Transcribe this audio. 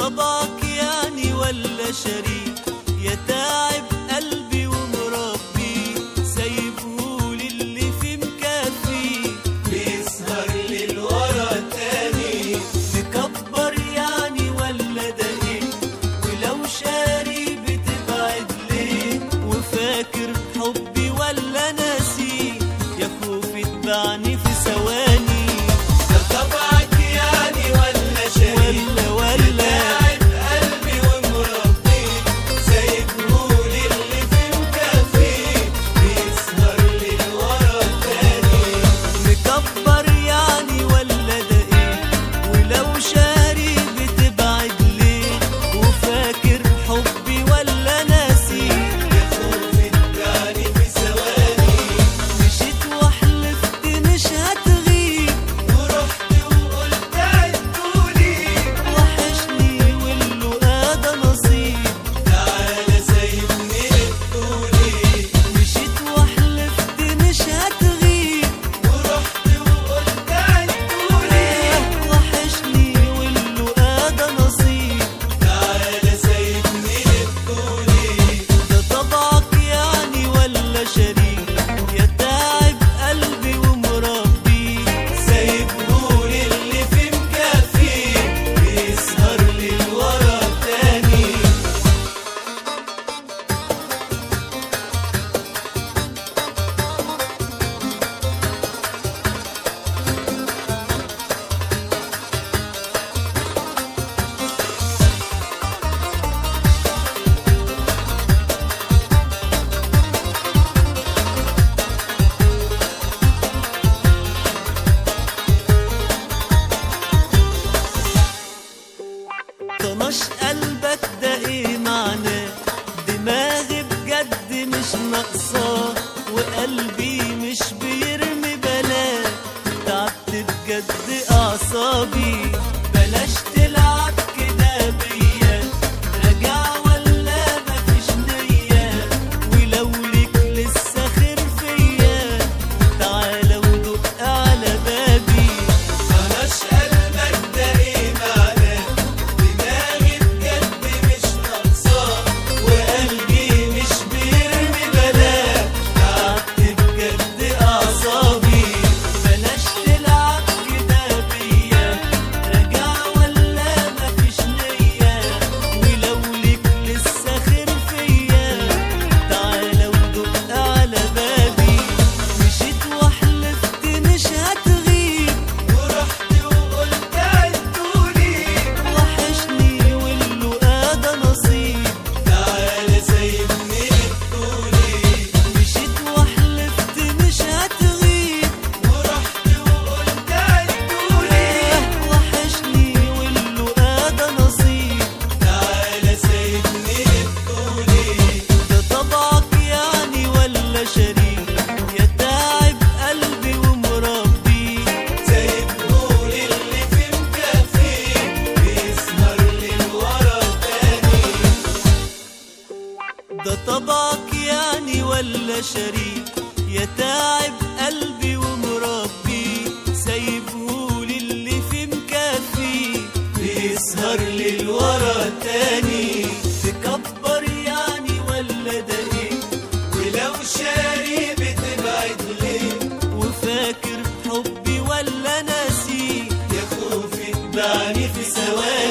طبعك يعني ولا شريك يا تعب قلبي ومربي سايبهولي اللي في مكفي بيسهر للورا تاني تكبر يعني ولا ده ايه ولو شاري بتبعد ليه وفاكر حبي ولا ناسي يا خوفي تبعني في ثواني ده طبعك يعني ولا شريك ولا ولا قلبي ومربي سايبهولي اللي في مكفي بيسهر للورا تاني مكبر يعني ولا ده ايه ولو شاري بتبعد ليه وفاكر حبي ولا ناسي يا خوفي تبعني في ثواني مشيت وحلفت مش هتغيب ورحت وقلت عدولي وحشني واللقا ده نصيب تعالى سايبني بتقولي مشيت وحلفت مش هتغيب ورحت وقلت عدولي وحشني واللقا ده نصيب تعالى سايبني بتقولي ده طبعك يعني ولا شريك يا تعب قلبي ومربي سايبهولي اللي في مكفي بيسهر للورا تاني طنش قلبك ده ايه معناه دماغي بجد مش ناقصاه وقلبي مش بيرمي بلاك تعبت بجد اعصابي بلاش تلعب كده بيا راجع ولا مفيش نية ولو ليك لسه خير فيا تعالى ودق على بابي بلاش قلبك ده ايه معناه دماغي بجد مش ناقصاه وقلبي مش بيرمي بلاك تعبت بجد اعصابي بلاش تلعب كده بيا راجع ولا مفيش نية ولو ليك لسه خير فيا تعالى ودق على بابي مشيت وحلفت مش هتغيب ورحت وقلت عدولي وحشني واللقا ده نصيب تعالى سايبني بتقولي مشيت وحلفت مش هتغيب ورحت وقلت عدولي وحشني واللقا ده نصيب تعالى سايبني بتقولي ده طبعك يعني ولا شريك يا تعب قلبي ومربي سايبهولي اللي في مكفي بيسهر للورا تاني ده طبعك يعني ولا شريك يا تعب قلبي ومربي سايبهولي اللي في مكفي بيسهر للورا تاني تكبر يعني ولا ده ايه ولو شاري بتبعد ليه وفاكر حبي ولا ناسي يا خوفي تبعني في ثواني